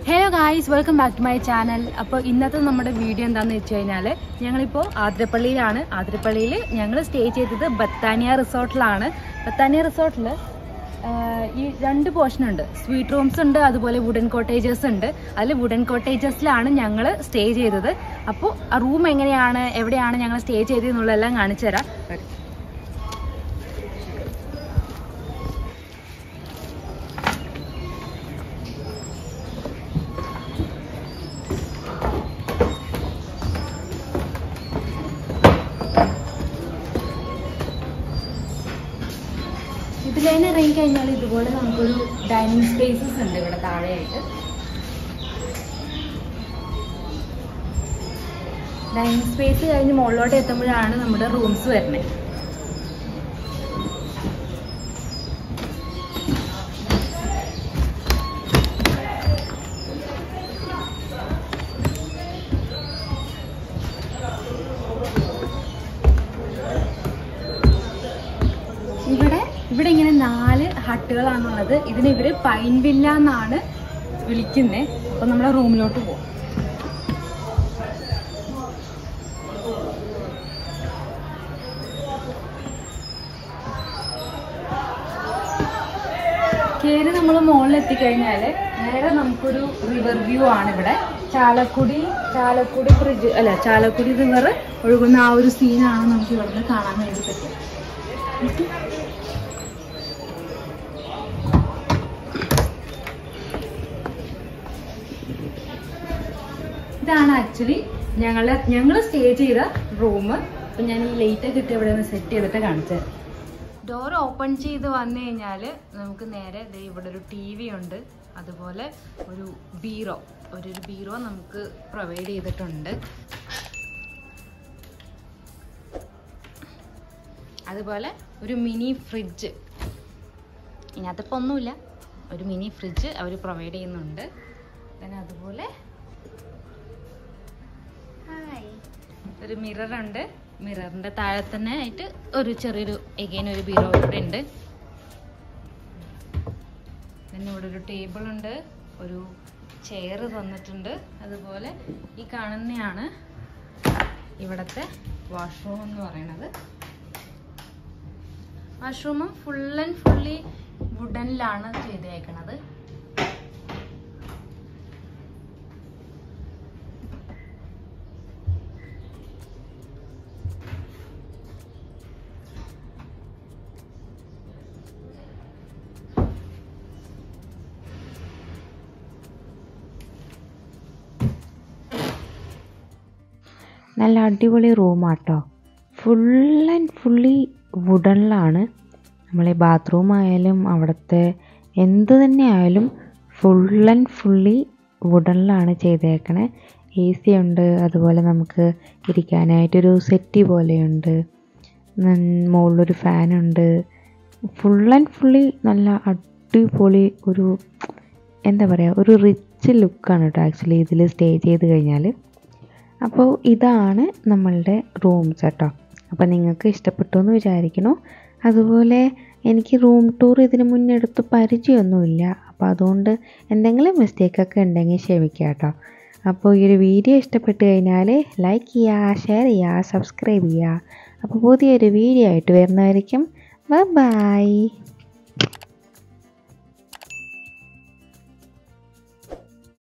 hello guys welcome back to my channel അപ്പോൾ ഇന്നത്തെ നമ്മുടെ വീഡിയോ എന്താണെന്ന് വെച്ച് കഴിഞ്ഞാൽ ഞങ്ങളിപ്പോൾ ആതിരപ്പള്ളിയിലാണ് ആതിരപ്പള്ളിയിൽ ഞങ്ങൾ സ്റ്റേ ചെയ്തത് ബത്താനിയ റിസോർട്ടിലാണ് ബത്താനിയ റിസോർട്ടിൽ ഈ രണ്ട് പോർഷൻ ഉണ്ട് സ്വീറ്റ് റൂംസ് ഉണ്ട് അതുപോലെ വുഡൻ കോട്ടേജസ് ഉണ്ട് അതിൽ വുഡൻ കോട്ടേജസിലാണ് ഞങ്ങൾ സ്റ്റേ ചെയ്തത് അപ്പോൾ ആ റൂം എങ്ങനെയാണ് എവിടെയാണ് ഞങ്ങൾ സ്റ്റേ ചെയ്തതെന്നുള്ളതെല്ലാം കാണിച്ചു തരാം ഇതിലതിന് ഇറങ്ങി കഴിഞ്ഞാൽ ഇതുപോലെ നമുക്കൊരു ഡൈനിങ് സ്പേസസ് ഉണ്ട് ഇവിടെ താഴെയായിട്ട് ഡൈനിങ് സ്പേസ് കഴിഞ്ഞ് മുകളിലോട്ട് എത്തുമ്പോഴാണ് നമ്മുടെ റൂംസ് വരുന്നത് ഇവിടെ ഇവിടെ ഇങ്ങനെ നാല് ഹട്ടുകളാണുള്ളത് ഇതിന് ഇവര് പൈൻ വില്ല എന്നാണ് വിളിക്കുന്നത് അപ്പൊ നമ്മുടെ റൂമിലോട്ട് പോകും കയറി നമ്മൾ മുകളിൽ എത്തിക്കഴിഞ്ഞാല് നേരെ നമുക്കൊരു റിവർ വ്യൂ ആണ് ഇവിടെ ചാലക്കുടി ചാലക്കുടി ബ്രിഡ്ജ് അല്ല ചാലക്കുടി റിവർ ഒഴുകുന്ന ആ ഒരു സീനാണ് നമുക്ക് ഇവിടുന്ന് കാണാൻ വേണ്ടി പറ്റും ഇതാണ് ആക്ച്വലി ഞങ്ങള് ഞങ്ങൾ സ്റ്റേ ചെയ്ത റൂം അപ്പൊ ഞാൻ ഈ ലൈറ്റ് ഒക്കെ ഇട്ട് ഇവിടെ ഒന്ന് സെറ്റ് ചെയ്തിട്ട് കാണിച്ചത് ഡോർ ഓപ്പൺ ചെയ്ത് വന്നു കഴിഞ്ഞാൽ നമുക്ക് നേരെ ദേ ഇവിടെ ഒരു ടി വി ഉണ്ട് അതുപോലെ ഒരു ബീറോ ഒരു ഒരു ബീറോ നമുക്ക് പ്രൊവൈഡ് ചെയ്തിട്ടുണ്ട് അതുപോലെ ഒരു മിനി ഫ്രിഡ്ജ് ഇതിനകത്തിപ്പോൾ ഒന്നുമില്ല ഒരു മിനി ഫ്രിഡ്ജ് അവർ പ്രൊവൈഡ് ചെയ്യുന്നുണ്ട് പിന്നെ അതുപോലെ ഹായ് ഒരു മിറർ ഉണ്ട് മിററിന്റെ താഴെ തന്നെ ആയിട്ട് ഒരു ചെറിയൊരു എഗെയിൻ ഒരു ബീറോ ഇവിടെ ഉണ്ട് പിന്നെ ഇവിടെ ഒരു ടേബിൾ ഉണ്ട് ഒരു ചെയർ തന്നിട്ടുണ്ട് അതുപോലെ ഈ കാണുന്നതാണ് ഇവിടുത്തെ വാഷ്റൂം എന്ന് പറയുന്നത് വാഷ്റൂമും ഫുൾ ആൻഡ് ഫുള്ളി വുഡനിലാണ് ചെയ്തേക്കണത് നല്ല അടിപൊളി റൂമാട്ടോ ഫുൾ ആൻഡ് ഫുള്ളി വുഡനിലാണ് നമ്മളെ ബാത്റൂം ആയാലും അവിടുത്തെ എന്ത് തന്നെ ആയാലും ഫുൾ ആൻഡ് ഫുള്ളി വുഡനിലാണ് ചെയ്തേക്കണേ എ സി ഉണ്ട് അതുപോലെ നമുക്ക് ഇരിക്കാനായിട്ടൊരു സെറ്റി പോലെയുണ്ട് നൻ- മുകളിലൊരു ഫാനുണ്ട് ഫുൾ ആൻഡ് ഫുള്ളി നല്ല അടിപൊളി ഒരു എന്താ പറയുക ഒരു റിച്ച് ലുക്കാണ് കേട്ടോ ആക്ച്വലി ഇതിൽ സ്റ്റേ ചെയ്ത് കഴിഞ്ഞാൽ അപ്പോൾ ഇതാണ് നമ്മളുടെ റൂംസ് കേട്ടോ അപ്പോൾ നിങ്ങൾക്ക് ഇഷ്ടപ്പെട്ടു എന്ന് വിചാരിക്കണു അതുപോലെ എനിക്ക് റൂം ടൂർ ഇതിന് മുന്നേ എടുത്ത് പരിചയമൊന്നുമില്ല അപ്പോൾ അതുകൊണ്ട് എന്തെങ്കിലും മിസ്റ്റേക്കൊക്കെ ഉണ്ടെങ്കിൽ ക്ഷമിക്കുക കേട്ടോ അപ്പോൾ ഈ ഒരു വീഡിയോ ഇഷ്ടപ്പെട്ട് കഴിഞ്ഞാൽ ലൈക്ക് ചെയ്യുക ഷെയർ ചെയ്യുക സബ്സ്ക്രൈബ് ചെയ്യുക അപ്പോൾ പുതിയൊരു വീഡിയോ ആയിട്ട് വരുന്നതായിരിക്കും ബൈ